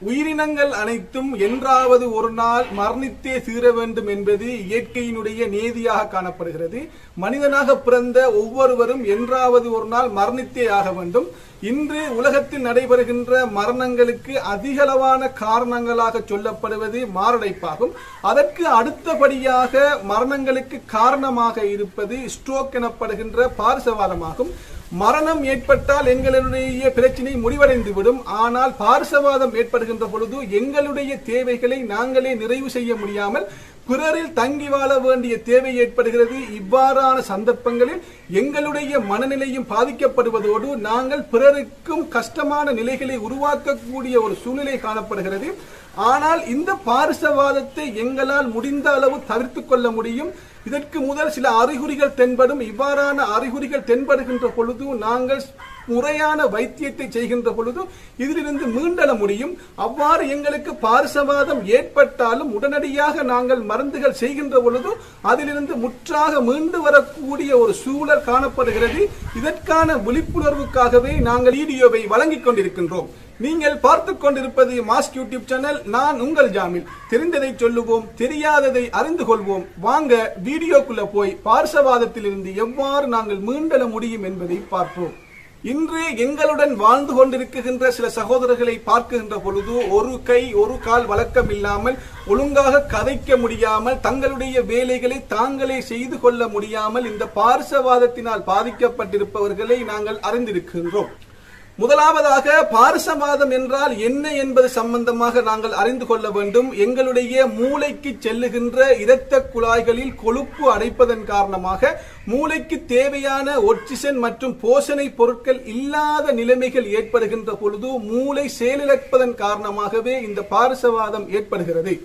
உயிரினங்கள் அனைத்தும் என்றாவது ஒரு நாள் மரணித்தே தீர வேண்டும் என்பது இயற்கையினுடைய நேதியாக காணப்படுகிறது மனிதனாக பிறந்த ஒவ்வொருவரும் என்றாவது ஒரு நாள் மரணித்தே ஆக வேண்டும் இன்று உலகத்தில் நடைபெறுகின்ற மரணங்களுக்கு அதிகளவான காரணங்களாக சொல்லப்படுவது மாரடைப்பாகும் அதற்கு அடுத்தபடியாக மரணங்களுக்கு காரணமாக இருப்பது ஸ்ட்ரோக் எனப்படுகின்ற பார்சவாதமாகும் மரணம் ஏற்பட்டால் எங்களுடைய பிரச்சனை முடிவடைந்துவிடும் ஆனால் பார்சவாதம் ஏற்படுகின்ற பொழுது எங்களுடைய தேவைகளை நாங்களே நிறைவு செய்ய முடியாமல் பிறரில் தங்கி வாழ வேண்டிய தேவை ஏற்படுகிறது இவ்வாறான சந்தர்ப்பங்களில் எங்களுடைய மனநிலையும் பாதிக்கப்படுவதோடு நாங்கள் பிறருக்கும் கஷ்டமான நிலைகளை உருவாக்கக்கூடிய ஒரு சூழ்நிலை காணப்படுகிறது ஆனால் இந்த பாரிசவாதத்தை எங்களால் முடிந்த அளவு தவிர்த்து கொள்ள முடியும் இதற்கு முதல் சில அறிகுறிகள் தென்படும் இவ்வாறான அறிகுறிகள் தென்படுகின்ற பொழுது நாங்கள் முறையான வைத்தியத்தை செய்கின்ற பொழுது இதிலிருந்து மீண்டெழ முடியும் அவ்வாறு எங்களுக்கு பாரிசவாதம் ஏற்பட்டாலும் உடனடியாக நாங்கள் மருந்துகள் செய்கின்ற பொழுது அதிலிருந்து முற்றாக மீண்டு வரக்கூடிய ஒரு சூழல் காணப்படுகிறது இதற்கான விழிப்புணர்வுக்காகவே நாங்கள் வீடியோவை வழங்கிக் கொண்டிருக்கின்றோம் நீங்கள் பார்த்துக் கொண்டிருப்பது மாஸ்க் யூடியூப் சேனல் நான் உங்கள் ஜாமில் தெரிந்ததை சொல்லுவோம் தெரியாததை அறிந்து கொள்வோம் வாங்க வீடியோக்குள்ள போய் பார்சவாதத்திலிருந்து எவ்வாறு நாங்கள் மீண்டெழ முடியும் என்பதை பார்ப்போம் இன்று எங்களுடன் வாழ்ந்து கொண்டிருக்கின்ற சில சகோதரர்களை பார்க்கின்ற பொழுது ஒரு கை ஒரு கால் வழக்கம் இல்லாமல் ஒழுங்காக கதைக்க முடியாமல் தங்களுடைய வேலைகளை தாங்களே செய்து கொள்ள முடியாமல் இந்த பார்சவாதத்தினால் பாதிக்கப்பட்டிருப்பவர்களை நாங்கள் அறிந்திருக்கின்றோம் முதலாவதாக பாரசவாதம் என்றால் என்ன என்பது சம்பந்தமாக நாங்கள் அறிந்து கொள்ள வேண்டும் எங்களுடைய மூளைக்கு செல்லுகின்ற இரத்த குழாய்களில் கொழுப்பு அடைப்பதன் காரணமாக மூளைக்கு தேவையான ஒட்சிசன் மற்றும் போஷணை பொருட்கள் இல்லாத நிலைமைகள் ஏற்படுகின்ற பொழுது மூளை செயலிழப்பதன் காரணமாகவே இந்த பாரசவாதம் ஏற்படுகிறது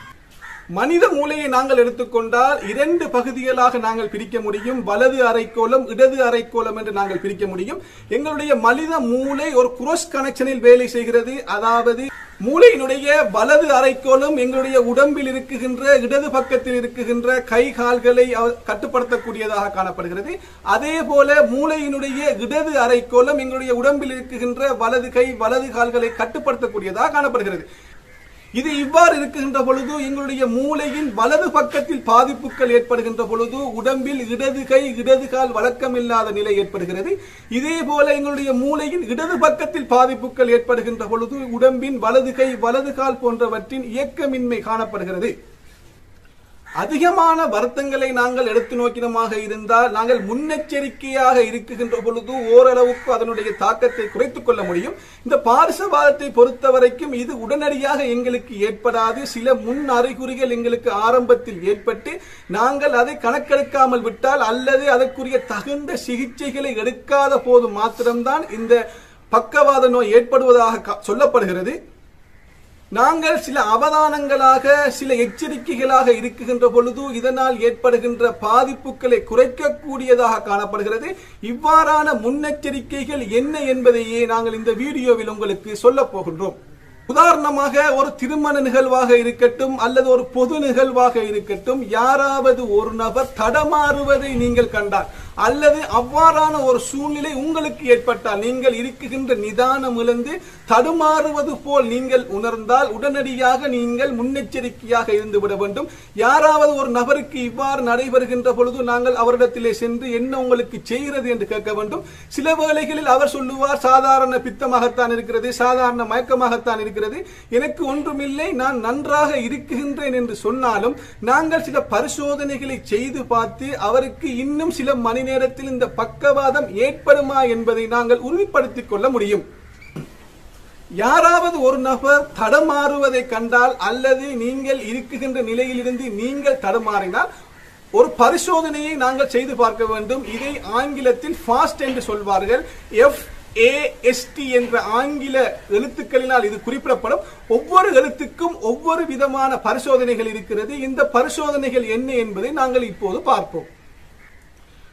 மனித மூளையை நாங்கள் எடுத்துக்கொண்டால் இரண்டு பகுதிகளாக நாங்கள் பிரிக்க முடியும் வலது அரைக்கோளம் இடது அரைக்கோளம் என்று நாங்கள் பிரிக்க முடியும் எங்களுடைய மனித மூளை ஒரு குரோஸ் கனெக்ஷனில் வேலை செய்கிறது அதாவது மூளையினுடைய வலது அரைக்கோளம் எங்களுடைய உடம்பில் இருக்குகின்ற இடது பக்கத்தில் இருக்குகின்ற கை கால்களை கட்டுப்படுத்தக்கூடியதாக காணப்படுகிறது அதே போல மூளையினுடைய இடது அரைக்கோளம் எங்களுடைய உடம்பில் இருக்குகின்ற வலது கை வலது கால்களை கட்டுப்படுத்தக்கூடியதாக காணப்படுகிறது இது இவ்வாறு இருக்கின்ற பொழுது எங்களுடைய மூளையின் வலது பக்கத்தில் பாதிப்புகள் ஏற்படுகின்ற பொழுது உடம்பில் இடது கை இடது கால் வழக்கமில்லாத நிலை ஏற்படுகிறது இதே போல எங்களுடைய மூளையின் இடது பக்கத்தில் பாதிப்புகள் ஏற்படுகின்ற பொழுது உடம்பின் வலது கை வலது கால் போன்றவற்றின் இயக்கமின்மை காணப்படுகிறது அதிகமான வருத்தங்களை நாங்கள் எடுத்து நோக்கினமாக இருந்தால் நாங்கள் முன்னெச்சரிக்கையாக இருக்குகின்ற பொழுது ஓரளவுக்கு அதனுடைய தாக்கத்தை குறைத்துக் கொள்ள முடியும் இந்த பாரிசவாதத்தை பொறுத்த வரைக்கும் இது உடனடியாக எங்களுக்கு ஏற்படாது சில முன் அறிகுறிகள் எங்களுக்கு ஆரம்பத்தில் ஏற்பட்டு நாங்கள் அதை கணக்கெடுக்காமல் விட்டால் அல்லது அதற்குரிய தகுந்த சிகிச்சைகளை எடுக்காத போது மாத்திரம்தான் இந்த பக்கவாத நோய் ஏற்படுவதாக சொல்லப்படுகிறது நாங்கள் சில அவதானங்களாக சில எச்சரிக்கைகளாக இருக்குகின்ற பொழுது இதனால் ஏற்படுகின்ற பாதிப்புகளை குறைக்கக்கூடியதாக காணப்படுகிறது இவ்வாறான முன்னெச்சரிக்கைகள் என்ன என்பதையே நாங்கள் இந்த வீடியோவில் உங்களுக்கு சொல்ல போகின்றோம் உதாரணமாக ஒரு திருமண நிகழ்வாக இருக்கட்டும் அல்லது ஒரு பொது நிகழ்வாக இருக்கட்டும் யாராவது ஒரு நபர் தடமாறுவதை நீங்கள் கண்டால் அல்லது அவ்வாறான ஒரு சூழ்நிலை உங்களுக்கு ஏற்பட்டால் நீங்கள் இருக்குகின்ற நிதானம் இழந்து தடுமாறுவது போல் நீங்கள் உணர்ந்தால் உடனடியாக நீங்கள் முன்னெச்சரிக்கையாக இருந்து விட வேண்டும் யாராவது ஒரு நபருக்கு இவ்வாறு நடைபெறுகின்ற பொழுது நாங்கள் அவரிடத்திலே சென்று என்ன உங்களுக்கு செய்கிறது என்று கேட்க வேண்டும் சில வேளைகளில் அவர் சொல்லுவார் சாதாரண பித்தமாகத்தான் இருக்கிறது சாதாரண மயக்கமாகத்தான் இருக்கிறது எனக்கு ஒன்றுமில்லை நான் நன்றாக இருக்குகின்றேன் என்று சொன்னாலும் நாங்கள் சில பரிசோதனைகளை செய்து பார்த்து அவருக்கு இன்னும் சில மணி நேரத்தில் இந்த பக்கவாதம் ஏற்படுமா என்பதை நாங்கள் உறுதிப்படுத்திக் கொள்ள முடியும் யாராவது ஒரு நபர் தடமாறுவதை கண்டால் அல்லது நீங்கள் இருக்குகின்ற நிலையிலிருந்து நீங்கள் தடமாறினால் ஒரு பரிசோதனையை நாங்கள் செய்து பார்க்க வேண்டும் இதை ஆங்கிலத்தில் ஃபாஸ்ட் என்று சொல்வார்கள் எஃப் ஏஎஸ்டி என்ற ஆங்கில எழுத்துக்களினால் இது குறிப்பிடப்படும் ஒவ்வொரு எழுத்துக்கும் ஒவ்வொரு விதமான பரிசோதனைகள் இருக்கிறது இந்த பரிசோதனைகள் என்ன என்பதை நாங்கள் இப்போது பார்ப்போம்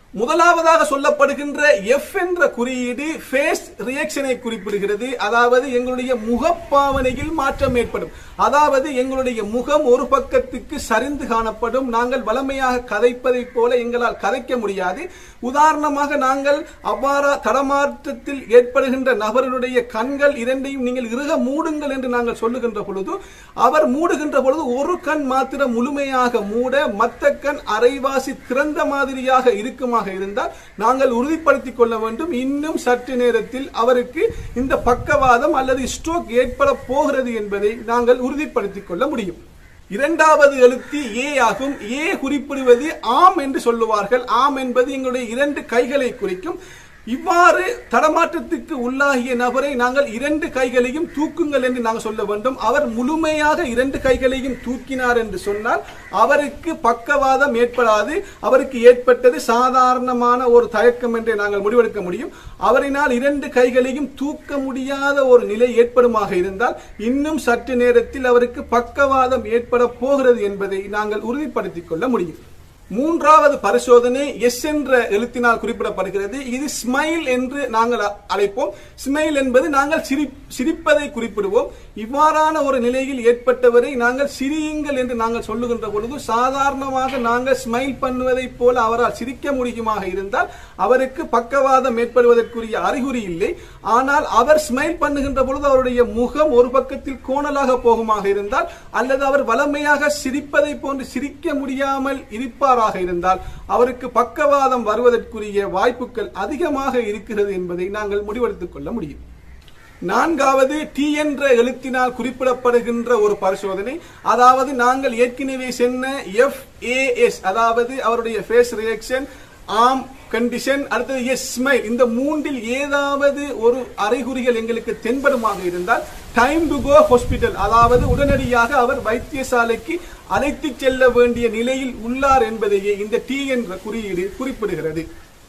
முதலாவதாக சொல்லப்படுகின்ற எஃப் என்ற குறியீடு ஃபேஸ் ரியாக்ஷனை குறிப்பிடுகிறது அதாவது எங்களுடைய முகப்பாவனையில் மாற்றம் ஏற்படும் அதாவது எங்களுடைய முகம் ஒரு பக்கத்துக்கு சரிந்து காணப்படும் நாங்கள் வளமையாக கதைப்பதை போல எங்களால் கதைக்க முடியாது உதாரணமாக நாங்கள் அவ்வாறா தடமாற்றத்தில் ஏற்படுகின்ற நபர்களுடைய கண்கள் இரண்டையும் நீங்கள் இறுக மூடுங்கள் என்று நாங்கள் சொல்லுகின்ற பொழுது அவர் மூடுகின்ற பொழுது ஒரு கண் மாத்திரம் முழுமையாக மூட மத்த கண் அரைவாசி திறந்த மாதிரியாக இருக்குமாக இருந்தால் நாங்கள் உறுதிப்படுத்திக் கொள்ள வேண்டும் இன்னும் சற்று நேரத்தில் அவருக்கு இந்த பக்கவாதம் அல்லது ஸ்ட்ரோக் ஏற்பட போகிறது என்பதை நாங்கள் உறுதிப்படுத்திக் கொள்ள முடியும் இரண்டாவது எழுத்து ஏ ஆகும் ஏ குறிப்பிடுவது ஆம் என்று சொல்லுவார்கள் ஆம் என்பது எங்களுடைய இரண்டு கைகளை குறிக்கும் இவ்வாறு தடமாற்றத்துக்கு உள்ளாகிய நபரை நாங்கள் இரண்டு கைகளையும் தூக்குங்கள் என்று நாங்கள் சொல்ல வேண்டும் அவர் முழுமையாக இரண்டு கைகளையும் தூக்கினார் என்று சொன்னால் அவருக்கு பக்கவாதம் ஏற்படாது அவருக்கு ஏற்பட்டது சாதாரணமான ஒரு தயக்கம் என்றே நாங்கள் முடிவெடுக்க முடியும் அவரினால் இரண்டு கைகளையும் தூக்க முடியாத ஒரு நிலை ஏற்படுமாக இருந்தால் இன்னும் சற்று நேரத்தில் அவருக்கு பக்கவாதம் ஏற்பட போகிறது என்பதை நாங்கள் உறுதிப்படுத்திக் கொள்ள முடியும் மூன்றாவது பரிசோதனை எஸ் என்ற எழுத்தினால் குறிப்பிடப்படுகிறது இது ஸ்மைல் என்று நாங்கள் அ- அழைப்போம் ஸ்மைல் என்பது நாங்கள் சிரி சிரிப்பதை குறிப்பிடுவோம் இவ்வாறான ஒரு நிலையில் ஏற்பட்டவரை நாங்கள் சிரியுங்கள் என்று நாங்கள் சொல்லுகின்ற பொழுது சாதாரணமாக நாங்கள் ஸ்மைல் பண்ணுவதைப் போல அவரால் சிரிக்க முடியுமாக இருந்தால் அவருக்கு பக்கவாதம் ஏற்படுவதற்குரிய அறிகுறி இல்லை ஆனால் அவர் ஸ்மைல் பண்ணுகின்ற பொழுது அவருடைய முகம் ஒரு பக்கத்தில் கோணலாக போகுமாக இருந்தால் அல்லது அவர் வளமையாக சிரிப்பதை போன்று சிரிக்க முடியாமல் இருப்பாராக இருந்தால் அவருக்கு பக்கவாதம் வருவதற்குரிய வாய்ப்புகள் அதிகமாக இருக்கிறது என்பதை நாங்கள் முடிவெடுத்துக் கொள்ள முடியும் நான்காவது டி என்ற எழுத்தினால் குறிப்பிடப்படுகின்ற ஒரு பரிசோதனை அதாவது நாங்கள் ஏற்கனவே சொன்ன எஃப் ஏஎஸ் அதாவது அவருடைய ஃபேஸ் ரியாக்ஷன் ஆம் கண்டிஷன் அடுத்தது எஸ் ஸ்மைல் இந்த மூன்றில் ஏதாவது ஒரு அறிகுறிகள் எங்களுக்கு தென்படுமாக இருந்தால் டைம் டு கோ ஹாஸ்பிட்டல் அதாவது உடனடியாக அவர் வைத்தியசாலைக்கு அழைத்துச் செல்ல வேண்டிய நிலையில் உள்ளார் என்பதையே இந்த டி என்ற குறியீடு குறிப்பிடுகிறது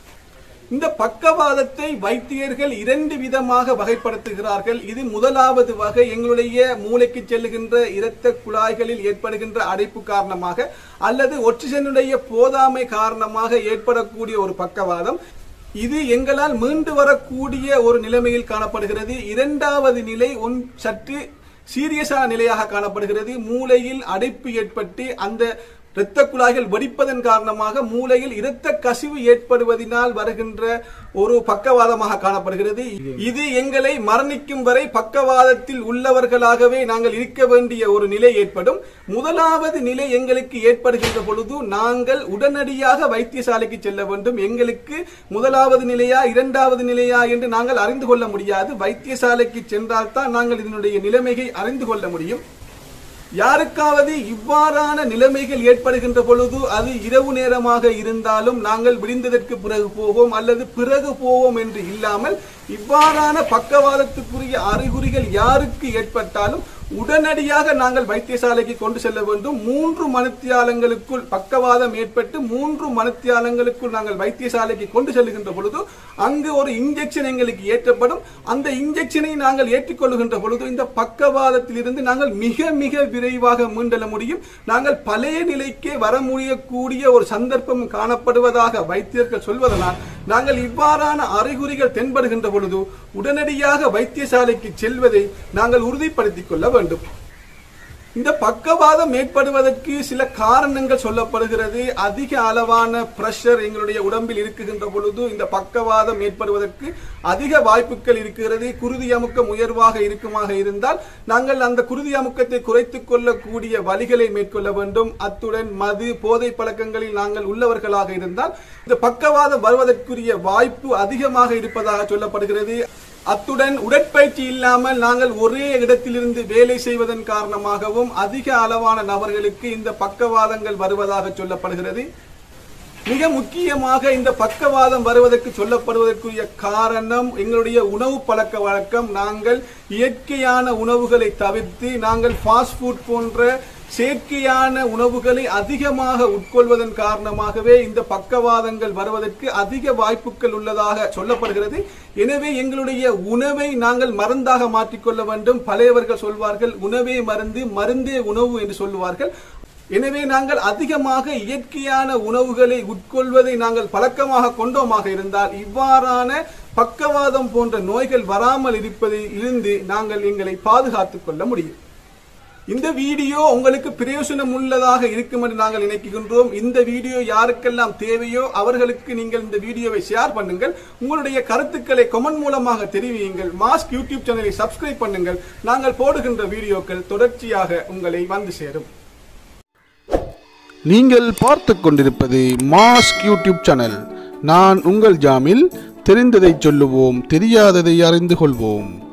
இந்த பக்கவாதத்தை வைத்தியர்கள் இரண்டு விதமாக வகைப்படுத்துகிறார்கள் இது முதலாவது வகை எங்களுடைய மூளைக்கு செல்லுகின்ற இரத்த குழாய்களில் ஏற்படுகின்ற அடைப்பு காரணமாக அல்லது ஒட்சிஜனுடைய போதாமை காரணமாக ஏற்படக்கூடிய ஒரு பக்கவாதம் இது எங்களால் மீண்டு வரக்கூடிய ஒரு நிலைமையில் காணப்படுகிறது இரண்டாவது நிலை ஒன் சற்று சீரியஸான நிலையாக காணப்படுகிறது மூளையில் அடைப்பு ஏற்பட்டு அந்த இரத்த குழாய்கள் வெடிப்பதன் காரணமாக மூளையில் இரத்த கசிவு ஏற்படுவதனால் வருகின்ற ஒரு பக்கவாதமாக காணப்படுகிறது இது எங்களை மரணிக்கும் வரை பக்கவாதத்தில் உள்ளவர்களாகவே நாங்கள் இருக்க வேண்டிய ஒரு நிலை ஏற்படும் முதலாவது நிலை எங்களுக்கு ஏற்படுகின்ற பொழுது நாங்கள் உடனடியாக வைத்தியசாலைக்கு செல்ல வேண்டும் எங்களுக்கு முதலாவது நிலையா இரண்டாவது நிலையா என்று நாங்கள் அறிந்து கொள்ள முடியாது வைத்தியசாலைக்கு சென்றால்தான் நாங்கள் இதனுடைய நிலைமையை அறிந்து கொள்ள முடியும் யாருக்காவது இவ்வாறான நிலைமைகள் ஏற்படுகின்ற பொழுது அது இரவு நேரமாக இருந்தாலும் நாங்கள் விடிந்ததற்கு பிறகு போவோம் அல்லது பிறகு போவோம் என்று இல்லாமல் இவ்வாறான பக்கவாதத்துக்குரிய அறிகுறிகள் யாருக்கு ஏற்பட்டாலும் உடனடியாக நாங்கள் வைத்தியசாலைக்கு கொண்டு செல்ல வேண்டும் மூன்று மணித்தியாலங்களுக்குள் பக்கவாதம் ஏற்பட்டு மூன்று மணித்தியாலங்களுக்குள் நாங்கள் வைத்தியசாலைக்கு கொண்டு செல்லுகின்ற பொழுது அங்கு ஒரு இன்ஜெக்ஷன் எங்களுக்கு ஏற்றப்படும் அந்த இன்ஜெக்ஷனை நாங்கள் ஏற்றுக்கொள்ளுகின்ற பொழுது இந்த பக்கவாதத்திலிருந்து நாங்கள் மிக மிக விரைவாக மீண்டெழ முடியும் நாங்கள் பழைய நிலைக்கே வர முடியக்கூடிய ஒரு சந்தர்ப்பம் காணப்படுவதாக வைத்தியர்கள் சொல்வதனால் நாங்கள் இவ்வாறான அறிகுறிகள் தென்படுகின்ற பொழுது உடனடியாக வைத்தியசாலைக்கு செல்வதை நாங்கள் உறுதிப்படுத்திக் கொள்ள வேண்டும் இந்த பக்கவாதம் ஏற்படுவதற்கு சில காரணங்கள் சொல்லப்படுகிறது அதிக அளவான பிரஷர் எங்களுடைய உடம்பில் இருக்குகின்ற பொழுது இந்த பக்கவாதம் ஏற்படுவதற்கு அதிக வாய்ப்புகள் இருக்கிறது குருதி அமுக்கம் உயர்வாக இருக்குமாக இருந்தால் நாங்கள் அந்த குருதி அமுக்கத்தை குறைத்துக் கொள்ளக்கூடிய வழிகளை மேற்கொள்ள வேண்டும் அத்துடன் மது போதை பழக்கங்களில் நாங்கள் உள்ளவர்களாக இருந்தால் இந்த பக்கவாதம் வருவதற்குரிய வாய்ப்பு அதிகமாக இருப்பதாக சொல்லப்படுகிறது அத்துடன் உடற்பயிற்சி இல்லாமல் நாங்கள் ஒரே இடத்திலிருந்து வேலை செய்வதன் காரணமாகவும் அதிக அளவான நபர்களுக்கு இந்த பக்கவாதங்கள் வருவதாக சொல்லப்படுகிறது மிக முக்கியமாக இந்த பக்கவாதம் வருவதற்கு சொல்லப்படுவதற்குரிய காரணம் எங்களுடைய உணவு பழக்க வழக்கம் நாங்கள் இயற்கையான உணவுகளை தவிர்த்து நாங்கள் ஃபாஸ்ட் ஃபுட் போன்ற செயற்கையான உணவுகளை அதிகமாக உட்கொள்வதன் காரணமாகவே இந்த பக்கவாதங்கள் வருவதற்கு அதிக வாய்ப்புகள் உள்ளதாக சொல்லப்படுகிறது எனவே எங்களுடைய உணவை நாங்கள் மருந்தாக மாற்றிக்கொள்ள வேண்டும் பழையவர்கள் சொல்வார்கள் உணவே மருந்து மருந்தே உணவு என்று சொல்லுவார்கள் எனவே நாங்கள் அதிகமாக இயற்கையான உணவுகளை உட்கொள்வதை நாங்கள் பழக்கமாக கொண்டோமாக இருந்தால் இவ்வாறான பக்கவாதம் போன்ற நோய்கள் வராமல் இருப்பதில் இருந்து நாங்கள் எங்களை பாதுகாத்துக் கொள்ள முடியும் இந்த வீடியோ உங்களுக்கு பிரயோஜனம் உள்ளதாக இருக்கும் என்று நாங்கள் நினைக்கின்றோம் இந்த வீடியோ யாருக்கெல்லாம் தேவையோ அவர்களுக்கு நீங்கள் இந்த வீடியோவை ஷேர் பண்ணுங்கள் உங்களுடைய கருத்துக்களை கமெண்ட் மூலமாக தெரிவியுங்கள் மாஸ்க் யூடியூப் சேனலை சப்ஸ்கிரைப் பண்ணுங்கள் நாங்கள் போடுகின்ற வீடியோக்கள் தொடர்ச்சியாக உங்களை வந்து சேரும் நீங்கள் பார்த்து கொண்டிருப்பது மாஸ்க் யூடியூப் சேனல் நான் உங்கள் ஜாமில் தெரிந்ததை சொல்லுவோம் தெரியாததை அறிந்து கொள்வோம்